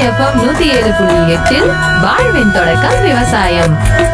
FM நூத்தி ஏழு புள்ளி எட்டில் வாழ்வின் தொடக்கம் விவசாயம்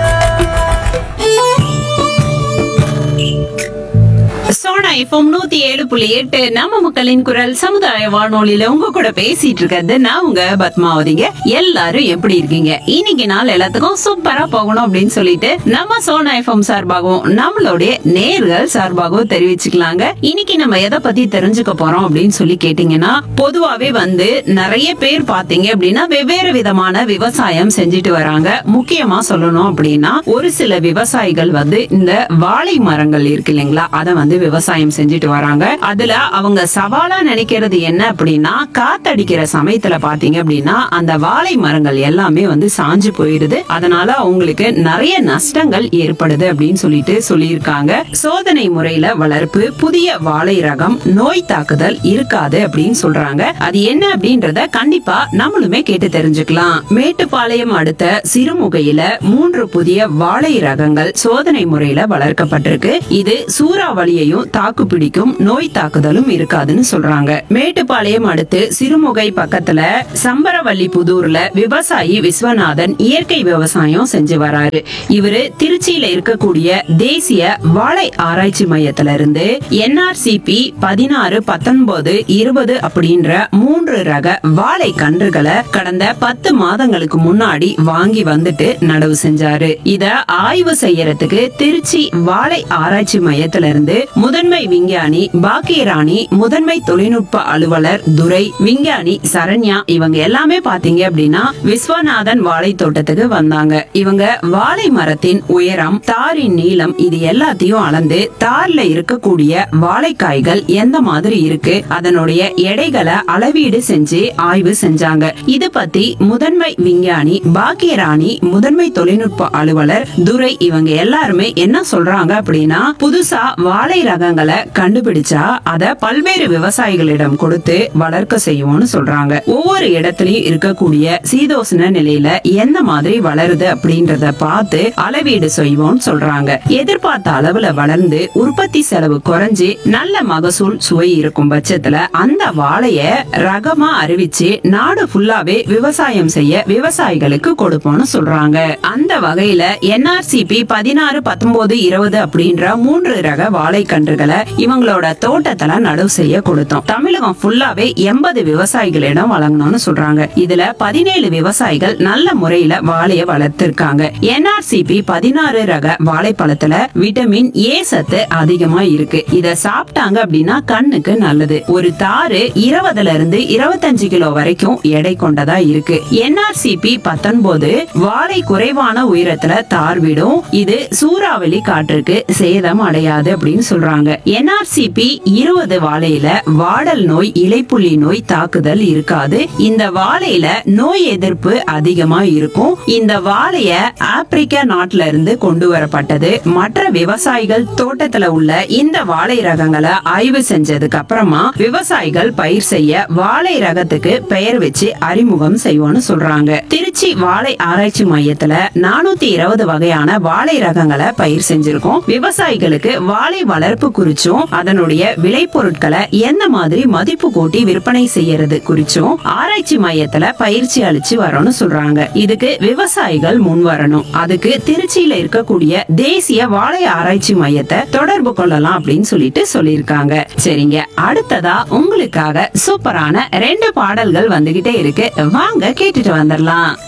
சோனா எஃப்எம் நூத்தி ஏழு புள்ளி எட்டு நம்ம மக்களின் குரல் சமுதாய வானொலியில உங்க கூட பேசிட்டு இருக்கிறது நான் உங்க பத்மாவதிங்க எல்லாரும் எப்படி இருக்கீங்க இன்னைக்கு நாள் எல்லாத்துக்கும் சூப்பரா போகணும் அப்படின்னு சொல்லிட்டு நம்ம சோனா எஃப்எம் சார்பாகவும் நம்மளுடைய நேர்கள் சார்பாகவும் தெரிவிச்சுக்கலாங்க இன்னைக்கு நம்ம எதை பத்தி தெரிஞ்சுக்க போறோம் அப்படின்னு சொல்லி கேட்டீங்கன்னா பொதுவாவே வந்து நிறைய பேர் பாத்தீங்க அப்படின்னா வெவ்வேறு விதமான விவசாயம் செஞ்சுட்டு வராங்க முக்கியமா சொல்லணும் அப்படின்னா ஒரு சில விவசாயிகள் வந்து இந்த வாழை மரங்கள் இருக்கு இல்லைங்களா அத வந்து விவசாயம் செஞ்சுட்டு வராங்க அதுல அவங்க சவாலா நினைக்கிறது என்ன அப்படின்னா காத்தடிக்கிற சமயத்துல பாத்தீங்க அப்படின்னா அந்த வாழை மரங்கள் எல்லாமே வந்து சாஞ்சு போயிடுது அதனால அவங்களுக்கு நிறைய நஷ்டங்கள் ஏற்படுது அப்படின்னு சொல்லிட்டு சொல்லியிருக்காங்க சோதனை முறையில வளர்ப்பு புதிய வாழை ரகம் நோய் தாக்குதல் இருக்காது அப்படின்னு சொல்றாங்க அது என்ன அப்படின்றத கண்டிப்பா நம்மளுமே கேட்டு தெரிஞ்சுக்கலாம் மேட்டுப்பாளையம் அடுத்த சிறுமுகையில மூன்று புதிய வாழை ரகங்கள் சோதனை முறையில வளர்க்கப்பட்டிருக்கு இது சூறாவளியையும் தாக்கு பிடிக்கும் நோய் தாக்குதலும் இருக்காதுன்னு சொல்றாங்க மேட்டுப்பாளையம் அடுத்து சிறுமுகை பக்கத்துல சம்பரவள்ளி புதூர்ல விவசாயி விஸ்வநாதன் இயற்கை விவசாயம் செஞ்சு வராரு இவரு திருச்சியில இருக்கக்கூடிய தேசிய வாழை ஆராய்ச்சி மையத்துல இருந்து என்ஆர்சிபி பதினாறு பத்தொன்பது இருபது அப்படின்ற மூன்று ரக வாழை கன்றுகளை கடந்த பத்து மாதங்களுக்கு முன்னாடி வாங்கி வந்துட்டு நடவு செஞ்சாரு இத ஆய்வு செய்யறதுக்கு திருச்சி வாழை ஆராய்ச்சி மையத்துல இருந்து முதன்மை விஞ்ஞானி பாக்கியராணி முதன்மை தொழில்நுட்ப அலுவலர் துரை விஞ்ஞானி சரண்யா இவங்க எல்லாமே பாத்தீங்க அப்படின்னா விஸ்வநாதன் வாழை தோட்டத்துக்கு வந்தாங்க இவங்க வாழை மரத்தின் உயரம் தாரின் நீளம் இது எல்லாத்தையும் அளந்து தார்ல இருக்கக்கூடிய வாழைக்காய்கள் எந்த மாதிரி இருக்கு அதனுடைய எடைகளை அளவீடு செஞ்சு ஆய்வு செஞ்சாங்க இது பத்தி முதன்மை விஞ்ஞானி பாக்கியராணி முதன்மை தொழில்நுட்ப அலுவலர் துரை இவங்க எல்லாருமே என்ன சொல்றாங்க அப்படின்னா புதுசா வாழை ரகங்களை கண்டுபிடிச்சா அத பல்வேறு விவசாயிகளிடம் கொடுத்து வளர்க்க செய்வோம்னு சொல்றாங்க ஒவ்வொரு இடத்துலயும் இருக்கக்கூடிய சீதோசன நிலையில எந்த மாதிரி வளருது அப்படின்றத பார்த்து அளவீடு செய்வோம்னு சொல்றாங்க எதிர்பார்த்த அளவுல வளர்ந்து உற்பத்தி செலவு குறைஞ்சு நல்ல மகசூல் சுவை இருக்கும் பட்சத்துல அந்த வாழைய ரகமா அறிவிச்சு நாடு ஃபுல்லாவே விவசாயம் செய்ய விவசாயிகளுக்கு கொடுப்போம்னு சொல்றாங்க அந்த வகையில என்ஆர்சிபி பதினாறு பத்தொன்பது இருபது அப்படின்ற மூன்று ரக வாழைக்கன்றுகளை இவங்களோட தோட்டத்துல நடவு செய்ய கொடுத்தோம் தமிழகம் ஃபுல்லாவே எண்பது விவசாயிகளிடம் வழங்கணும்னு சொல்றாங்க இதுல பதினேழு விவசாயிகள் நல்ல முறையில வாழைய வளர்த்திருக்காங்க என்ஆர்சிபி பதினாறு ரக வாழைப்பழத்துல விட்டமின் ஏ சத்து அதிகமா இருக்கு இத சாப்பிட்டாங்க அப்படின்னா கண்ணுக்கு நல்லது ஒரு தாரு இருபதுல இருந்து இருபத்தஞ்சு கிலோ வரைக்கும் எடை கொண்டதா இருக்கு என்ஆர்சிபி பத்தொன்பது வாழை குறைவான உயரத்துல தார் விடும் இது சூறாவளி காற்றுக்கு சேதம் அடையாது அப்படின்னு சொல்றாங்க என்ஆர்சிபி இருபது வாழையில வாடல் நோய் இலைப்புள்ளி நோய் தாக்குதல் இருக்காது இந்த வாழையில நோய் எதிர்ப்பு அதிகமா இருக்கும் இந்த வாழைய ஆப்பிரிக்கா நாட்டுல இருந்து கொண்டு வரப்பட்டது மற்ற விவசாயிகள் தோட்டத்துல உள்ள இந்த வாழை ரகங்களை ஆய்வு செஞ்சதுக்கு அப்புறமா விவசாயிகள் பயிர் செய்ய வாழை ரகத்துக்கு பெயர் வச்சு அறிமுகம் செய்வோம்னு சொல்றாங்க திருச்சி வாழை ஆராய்ச்சி மையத்துல நானூத்தி இருபது வகையான வாழை ரகங்களை பயிர் செஞ்சிருக்கோம் விவசாயிகளுக்கு வாழை வளர்ப்பு குறிச்சும் அதனுடைய விளைபொருட்களை எந்த மாதிரி மதிப்பு கூட்டி விற்பனை செய்யறது குறிச்சும் ஆராய்ச்சி மையத்துல பயிற்சி அளிச்சு வரோம்னு சொல்றாங்க இதுக்கு விவசாயிகள் முன் வரணும் அதுக்கு திருச்சியில இருக்கக்கூடிய தேசிய வாழை ஆராய்ச்சி மையத்தை தொடர்பு கொள்ளலாம் அப்படின்னு சொல்லிட்டு சொல்லியிருக்காங்க சரிங்க அடுத்ததா உங்களுக்காக சூப்பரான ரெண்டு பாடல்கள் வந்துகிட்டே இருக்கு வாங்க கேட்டுட்டு வந்துடலாம்